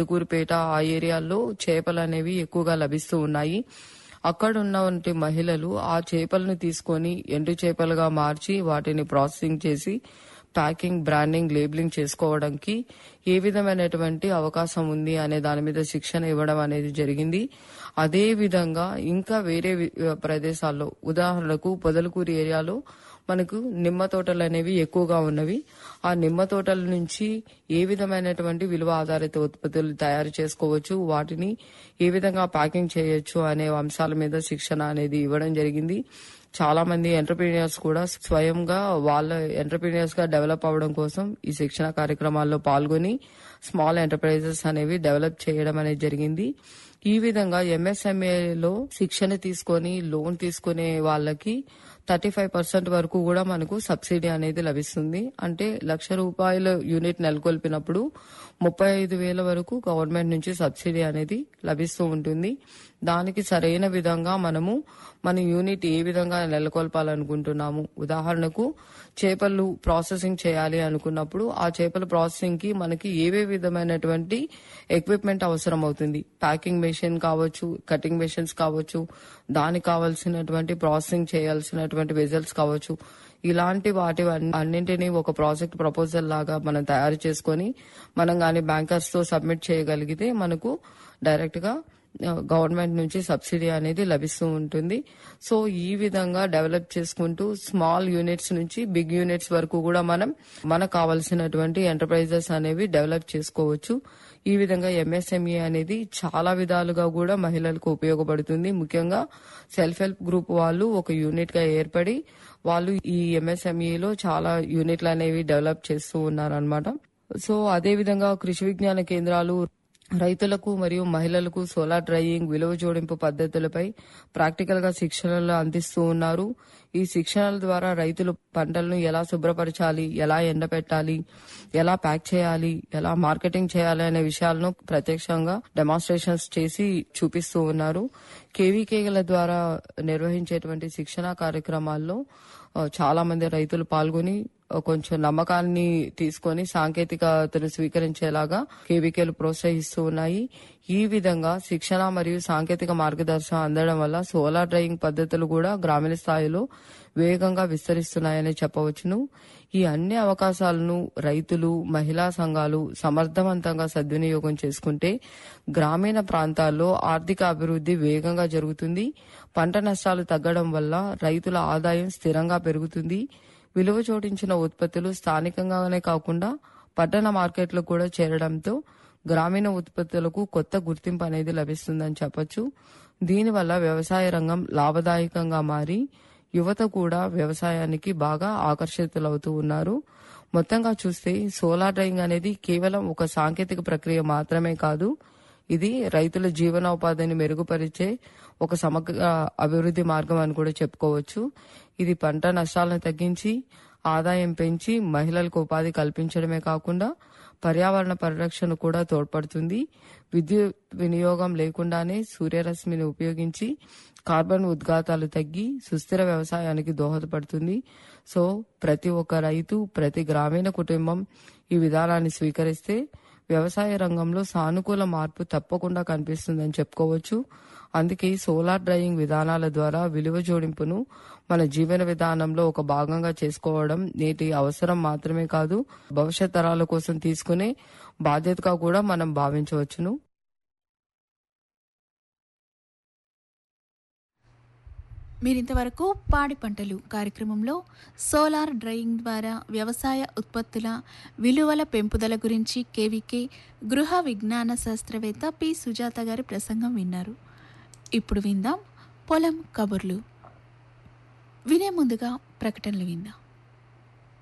ముత్తుకూరుపేట ఆ ఏరియాల్లో చేపలు అనేవి ఎక్కువగా లభిస్తూ ఉన్నాయి అక్కడ ఉన్నటువంటి మహిళలు ఆ చేపలను తీసుకొని ఎండు చేపలుగా మార్చి వాటిని ప్రాసెసింగ్ చేసి ప్యాకింగ్ బ్రాండింగ్ లేబులింగ్ చేసుకోవడానికి ఏ విధమైనటువంటి అవకాశం ఉంది అనే దాని మీద శిక్షణ ఇవ్వడం అనేది జరిగింది అదే విధంగా ఇంకా వేరే వి- ప్రదేశాల్లో ఉదాహరణకు పొదలకూరు ఏరియాలో మనకు నిమ్మ తోటలు అనేవి ఎక్కువగా ఉన్నవి ఆ నిమ్మ తోటల నుంచి ఏ విధమైనటువంటి విలువ ఆధారిత ఉత్పత్తులు తయారు చేసుకోవచ్చు వాటిని ఏ విధంగా ప్యాకింగ్ చేయొచ్చు అనే అంశాల మీద శిక్షణ అనేది ఇవ్వడం జరిగింది చాలా మంది ఎంటర్ప్రీనియర్స్ కూడా స్వయంగా వాళ్ళ ఎంటర్ప్రీనియర్స్ గా డెవలప్ అవ్వడం కోసం ఈ శిక్షణ కార్యక్రమాల్లో పాల్గొని స్మాల్ ఎంటర్ప్రైజెస్ అనేవి డెవలప్ చేయడం అనేది జరిగింది ఈ విధంగా ఎంఎస్ఎంఏలో శిక్షణ తీసుకొని లోన్ తీసుకునే వాళ్ళకి థర్టీ ఫైవ్ పర్సెంట్ వరకు కూడా మనకు సబ్సిడీ అనేది లభిస్తుంది అంటే లక్ష రూపాయల యూనిట్ నెలకొల్పినప్పుడు ముప్పై ఐదు వేల వరకు గవర్నమెంట్ నుంచి సబ్సిడీ అనేది లభిస్తూ ఉంటుంది దానికి సరైన విధంగా మనము మన యూనిట్ ఏ విధంగా నెలకొల్పాలనుకుంటున్నాము ఉదాహరణకు చేపలు ప్రాసెసింగ్ చేయాలి అనుకున్నప్పుడు ఆ చేపల ప్రాసెసింగ్ కి మనకి ఏవే విధమైనటువంటి ఎక్విప్మెంట్ అవసరం అవుతుంది ప్యాకింగ్ మెషిన్ కావచ్చు కటింగ్ మెషిన్స్ కావచ్చు దానికి కావాల్సినటువంటి ప్రాసెసింగ్ చేయాల్సినటువంటి వెజల్స్ కావచ్చు ఇలాంటి వాటి అన్నింటినీ ఒక ప్రాజెక్ట్ ప్రపోజల్ లాగా మనం తయారు చేసుకొని మనం కానీ బ్యాంకర్స్ తో సబ్మిట్ చేయగలిగితే మనకు డైరెక్ట్ గా గవర్నమెంట్ నుంచి సబ్సిడీ అనేది లభిస్తూ ఉంటుంది సో ఈ విధంగా డెవలప్ చేసుకుంటూ స్మాల్ యూనిట్స్ నుంచి బిగ్ యూనిట్స్ వరకు కూడా మనం మనకు కావాల్సినటువంటి ఎంటర్ప్రైజెస్ అనేవి డెవలప్ చేసుకోవచ్చు ఈ విధంగా ఎంఎస్ఎంఈ అనేది చాలా విధాలుగా కూడా మహిళలకు ఉపయోగపడుతుంది ముఖ్యంగా సెల్ఫ్ హెల్ప్ గ్రూప్ వాళ్ళు ఒక యూనిట్ గా ఏర్పడి వాళ్ళు ఈ ఎంఎస్ఎంఈలో చాలా యూనిట్లు అనేవి డెవలప్ చేస్తూ ఉన్నారనమాట సో అదే విధంగా కృషి విజ్ఞాన కేంద్రాలు రైతులకు మరియు మహిళలకు సోలార్ డ్రైయింగ్ విలువ జోడింపు పద్ధతులపై ప్రాక్టికల్ గా శిక్షణలు అందిస్తూ ఉన్నారు ఈ శిక్షణల ద్వారా రైతులు పంటలను ఎలా శుభ్రపరచాలి ఎలా ఎండబెట్టాలి ఎలా ప్యాక్ చేయాలి ఎలా మార్కెటింగ్ చేయాలి అనే విషయాలను ప్రత్యక్షంగా డెమాన్స్ట్రేషన్స్ చేసి చూపిస్తూ ఉన్నారు కేవీకేల ద్వారా నిర్వహించేటువంటి శిక్షణ కార్యక్రమాల్లో ఆ, చాలా మంది రైతులు పాల్గొని ఆ, కొంచెం నమ్మకాన్ని తీసుకొని సాంకేతికతను స్వీకరించేలాగా కేవీకేలు ప్రోత్సహిస్తూ ఉన్నాయి ఈ విధంగా శిక్షణ మరియు సాంకేతిక మార్గదర్శనం అందడం వల్ల సోలార్ డ్రైయింగ్ పద్ధతులు కూడా గ్రామీణ స్థాయిలో వేగంగా విస్తరిస్తున్నాయని చెప్పవచ్చును ఈ అన్ని అవకాశాలను రైతులు మహిళా సంఘాలు సమర్థవంతంగా సద్వినియోగం చేసుకుంటే గ్రామీణ ప్రాంతాల్లో ఆర్థిక అభివృద్ధి వేగంగా జరుగుతుంది పంట నష్టాలు తగ్గడం వల్ల రైతుల ఆదాయం స్థిరంగా పెరుగుతుంది విలువ చోటించిన ఉత్పత్తులు స్థానికంగానే కాకుండా పట్టణ మార్కెట్లు కూడా చేరడంతో గ్రామీణ ఉత్పత్తులకు కొత్త గుర్తింపు అనేది లభిస్తుందని చెప్పొచ్చు దీనివల్ల వ్యవసాయ రంగం లాభదాయకంగా మారి యువత కూడా వ్యవసాయానికి బాగా ఆకర్షితులవుతూ ఉన్నారు మొత్తంగా చూస్తే సోలార్ డ్రైయింగ్ అనేది కేవలం ఒక సాంకేతిక ప్రక్రియ మాత్రమే కాదు ఇది రైతుల జీవనోపాధిని మెరుగుపరిచే ఒక సమగ్ర అభివృద్ధి మార్గం అని కూడా చెప్పుకోవచ్చు ఇది పంట నష్టాలను తగ్గించి ఆదాయం పెంచి మహిళలకు ఉపాధి కల్పించడమే కాకుండా పర్యావరణ పరిరక్షణ కూడా తోడ్పడుతుంది విద్యుత్ వినియోగం లేకుండానే సూర్యరశ్మిని ఉపయోగించి కార్బన్ ఉద్గాతాలు తగ్గి సుస్థిర వ్యవసాయానికి దోహదపడుతుంది సో ప్రతి ఒక్క రైతు ప్రతి గ్రామీణ కుటుంబం ఈ విధానాన్ని స్వీకరిస్తే వ్యవసాయ రంగంలో సానుకూల మార్పు తప్పకుండా కనిపిస్తుందని చెప్పుకోవచ్చు అందుకే సోలార్ డ్రైయింగ్ విధానాల ద్వారా విలువ జోడింపును మన జీవన విధానంలో ఒక భాగంగా చేసుకోవడం నేటి అవసరం మాత్రమే కాదు భవిష్యత్ తరాల కోసం తీసుకునే బాధ్యతగా కూడా మనం భావించవచ్చును మీరింతవరకు పాడి పంటలు కార్యక్రమంలో సోలార్ డ్రైయింగ్ ద్వారా వ్యవసాయ ఉత్పత్తుల విలువల పెంపుదల గురించి కేవీకే గృహ విజ్ఞాన శాస్త్రవేత్త పి సుజాత గారి ప్రసంగం విన్నారు ఇప్పుడు విందాం పొలం కబుర్లు వినే ముందుగా ప్రకటనలు విందాం